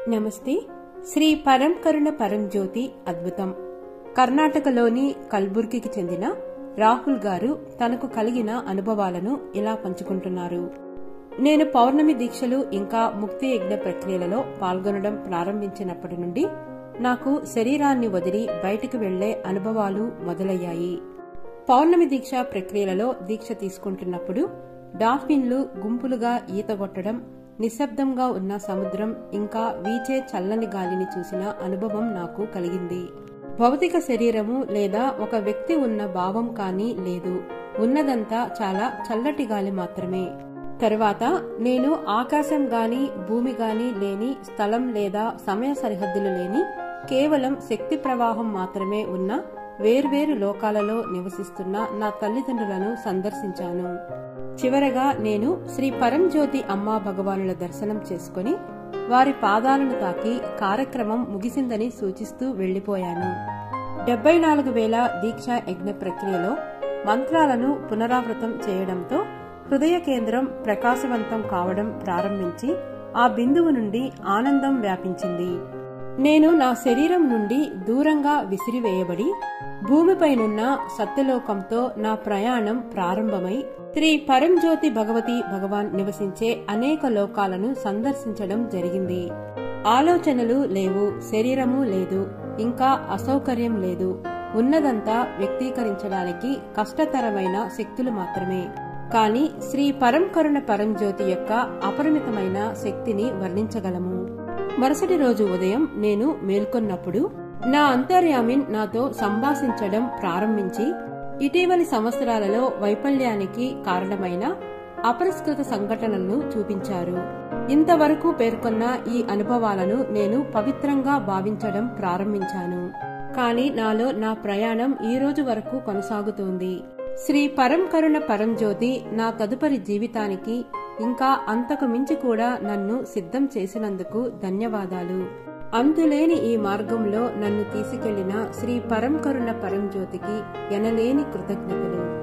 నమస్తే శ్రీ పరం కరుణ పరం జ్యోతి అద్భుతం కర్ణాటకలోని కల్బుర్గికి చెందిన రాహుల్ గారు తనకు కలిగిన అనుభవాలను ఇలా పంచుకుంటున్నారు నేను పౌర్ణమి దీక్షలు ఇంకా ముక్తి యజ్ఞ ప్రక్రియలలో పాల్గొనడం ప్రారంభించినప్పటి నుండి నాకు శరీరాన్ని వదిలి బయటికి వెళ్లే అనుభవాలు మొదలయ్యాయి పౌర్ణమి దీక్ష ప్రక్రియలలో దీక్ష తీసుకుంటున్నప్పుడు డాల్ఫిన్లు గుంపులుగా ఈతగొట్టడం నిశ్శబ్దంగా ఉన్న సముద్రం ఇంకా వీచే చల్లని గాలిని చూసిన అనుభవం నాకు కలిగింది భౌతిక శరీరము లేదా ఒక వ్యక్తి ఉన్న భావం కానీ లేదు ఉన్నదంతా చాలా చల్లటి గాలి మాత్రమే తరువాత నేను ఆకాశం గాని భూమి గాని లేని స్థలం లేదా సమయ సరిహద్దులు లేని కేవలం శక్తి ప్రవాహం మాత్రమే ఉన్న వేర్వేరు లోకాలలో నివసిస్తున్న నా తల్లిదండ్రులను సందర్శించాను చివరగా నేను శ్రీ పరంజ్యోతి అమ్మా భగవానుల దర్శనం చేసుకుని వారి పాదాలను తాకి కార్యక్రమం ముగిసిందని సూచిస్తూ వెళ్లిపోయాను డెబ్బై నాలుగు వేల దీక్షా యజ్ఞ ప్రక్రియలో మంత్రాలను పునరావృతం చేయడంతో హృదయ కేంద్రం ప్రకాశవంతం కావడం ప్రారంభించి ఆ బిందువు నుండి ఆనందం వ్యాపించింది నేను నా శరీరం నుండి దూరంగా విసిరివేయబడి భూమిపైనున్న సత్యలోకంతో నా ప్రయాణం ప్రారంభమై శ్రీ పరంజ్యోతి భగవతి భగవాన్ నివసించే అనేక లోకాలను సందర్శించడం జరిగింది ఆలోచనలు లేవు శరీరము లేదు ఇంకా అసౌకర్యం లేదు ఉన్నదంతా వ్యక్తీకరించడానికి కష్టతరమైన శక్తులు మాత్రమే కాని శ్రీ పరం కరుణ పరంజ్యోతి యొక్క అపరిమితమైన శక్తిని వర్ణించగలము మరుసటి రోజు ఉదయం నేను మేల్కొన్నప్పుడు నా అంతర్యామిన్ నాతో సంభాషించడం ప్రారంభించి ఇటీవలి సంవత్సరాలలో వైఫల్యానికి కారణమైన అపరిష్కృత సంఘటనలను చూపించారు ఇంతవరకు పేర్కొన్న ఈ అనుభవాలను నేను పవిత్రంగా భావించడం ప్రారంభించాను కానీ నాలో నా ప్రయాణం ఈ రోజు వరకు కొనసాగుతోంది శ్రీ పరం కరుణ పరంజ్యోతి నా తదుపరి జీవితానికి ఇంకా అంతకు మించి కూడా నన్ను సిద్ధం చేసినందుకు ధన్యవాదాలు అంతులేని ఈ మార్గంలో నన్ను తీసుకెళ్లిన శ్రీ పరం కరుణ పరంజ్యోతికి ఎనలేని కృతజ్ఞతలు